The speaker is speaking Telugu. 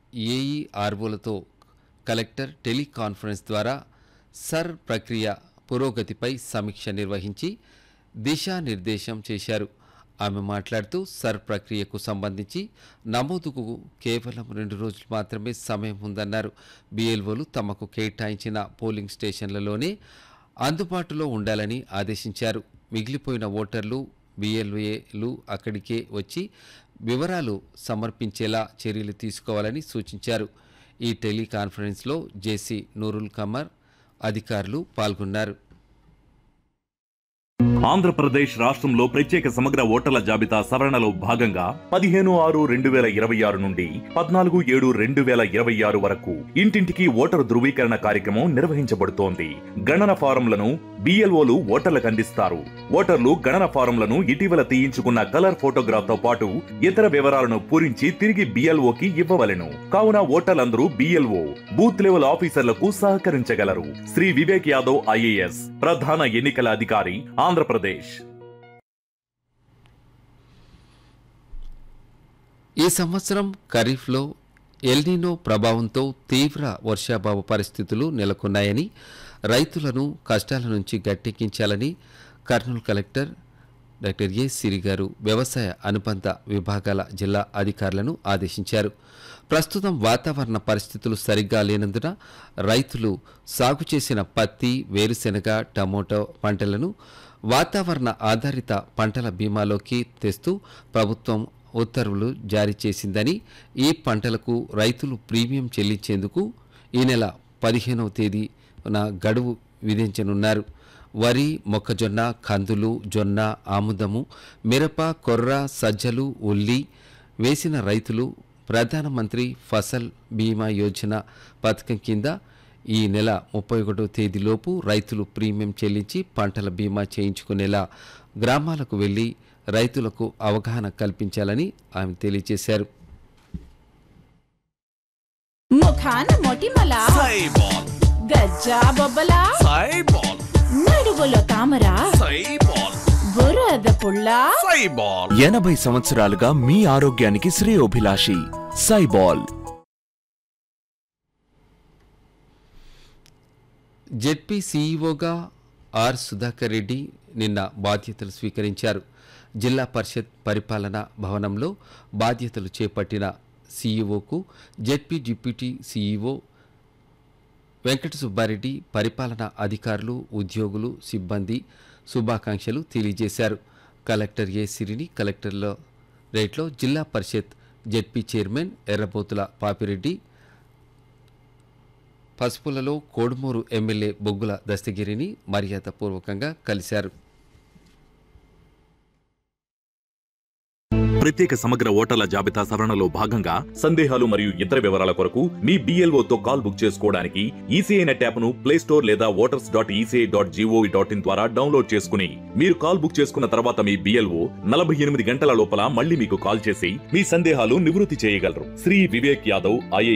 ఏఈఆర్ఓలతో కలెక్టర్ టెలికాన్ఫరెన్స్ ద్వారా సర్ ప్రక్రియ పురోగతిపై సమీక్ష నిర్వహించి దిశానిర్దేశం చేశారు ఆమె మాట్లాడుతూ సర్ ప్రక్రియకు సంబంధించి నమోదుకు కేవలం రెండు రోజులు మాత్రమే సమయం ఉందన్నారు బిఎల్ఓలు తమకు కేటాయించిన పోలింగ్ స్టేషన్లలోనే అందుబాటులో ఉండాలని ఆదేశించారు మిగిలిపోయిన ఓటర్లు బిఎల్ఏలు అక్కడికే వచ్చి వివరాలు సమర్పించేలా చర్యలు తీసుకోవాలని సూచించారు ఈ టెలికాన్ఫరెన్స్లో జేసీ నూరుల్ కమర్ అధికారులు పాల్గొన్నారు ఆంధ్రప్రదేశ్ రాష్ట్రంలో ప్రత్యేక సమగ్ర ఓటర్ల జాబితా సవరణలో భాగంగా పదిహేను ఆరు రెండు వేల ఇరవై ఆరు నుండి పద్నాలుగు ఏడు రెండు వేల ఇరవై ఆరు వరకు ఇంటింటికి ఓటరు ధృవీకరణ కార్యక్రమం నిర్వహించబడుతోంది గణన ఫారంలను బిఎల్ఓలు ఓటర్లకు అందిస్తారు ఓటర్లు గణన ఫారంలను ఇటీవల తీయించుకున్న కలర్ ఫోటోగ్రాఫ్ తో పాటు ఇతర వివరాలను పూరించి తిరిగి బిఎల్ఓకి ఇవ్వవలెను కావున ఓటర్లందరూ బిఎల్ఓ బూత్ లెవెల్ ఆఫీసర్లకు సహకరించగలరు శ్రీ వివేక్ యాదవ్ ఐఏఎస్ ప్రధాన ఎన్నికల అధికారి ఆంధ్రప్రదేశ్ ఈ సంవత్సరం ఖరీఫ్లో ఎల్నినో ప్రభావంతో తీవ్ర వర్షాభావ పరిస్థితులు నెలకొన్నాయని రైతులను కష్టాల నుంచి గట్టెక్కించాలని Kurnool collector doctor A Siri garu వ్యవసాయ అనుబంధ విభాగాల జిల్లా అధికారులను ఆదేశించారు ప్రస్తుతం వాతావరణ పరిస్థితులు సరిగ్గా లేనందున రైతులు సాగు చేసిన పత్తి వేరుశెనగ టమోటో పంటలను వాతావరణ ఆధారిత పంటల బీమాలోకి తెస్తూ ప్రభుత్వం ఉత్తర్వులు జారీ చేసిందని ఈ పంటలకు రైతులు ప్రీమియం చెల్లించేందుకు ఈ నెల పదిహేనవ తేదీన గడువు విధించనున్నారు వరి మొక్కజొన్న కందులు జొన్న ఆముదము మిరప కొర్ర సజ్జలు ఉల్లి వేసిన రైతులు ప్రధానమంత్రి ఫసల్ బీమా యోజన పథకం కింద ఈ నెల ముప్పై ఒకటో తేదీలోపు రైతులు ప్రీమియం చెల్లించి పంటల బీమా చేయించుకునేలా గ్రామాలకు వెళ్లి రైతులకు అవగాహన కల్పించాలని ఆమె తెలియజేశారు ముఖాన మొటిమల సైబాల్ గజ్జా బొబ్బల సైబాల్ నడువులో తామర సైబాల్ బురద పుల్ల సైబాల్ ఎనభై సంవత్సరాలుగా మీ ఆరోగ్యానికి శ్రేయోభిలాషి సైబాల్ జెడ్పీ సీఈఓగా ఆర్ సుధాకర్ రెడ్డి నిన్న బాధ్యతలు స్వీకరించారు జిల్లా పరిషత్ పరిపాలన భవనంలో బాధ్యతలు చేపట్టిన సీఈఓకు ZP deputy CEO Venkata Subbareddy పరిపాలనా అధికారులు ఉద్యోగులు సిబ్బంది శుభాకాంక్షలు తెలియజేశారు కలెక్టర్ ఏ సిరిని కలెక్టర్ల రేట్లో జిల్లా పరిషత్ జెడ్పీ చైర్మన్ ఎర్రబోతుల పాపిరెడ్డి పసుపులలో కోడుమూరు ఎమ్మెల్యే బొగ్గుల దస్తగిరిని మర్యాదపూర్వకంగా కలిశారు ప్రత్యేక సమగ్ర ఓటర్ల జాబితా సవరణలో భాగంగా సందేహాలు మరియు ఇతర వివరాల కొరకు మీ BLO తో కాల్ బుక్ చేసుకోవడానికి ఈసీఐ నెట్ యాప్ ను ప్లే స్టోర్ లేదా voters dot ECI dot gov dot in ద్వారా డౌన్లోడ్ చేసుకుని మీరు కాల్ బుక్ చేసుకున్న తర్వాత మీ బిఎల్ఓ నలభై ఎనిమిది గంటల లోపల మళ్ళీ మీకు కాల్ చేసి మీ సందేహాలు నివృత్తి చేయగలరు శ్రీ వివేక్ యాదవ్ ఐఏఎస్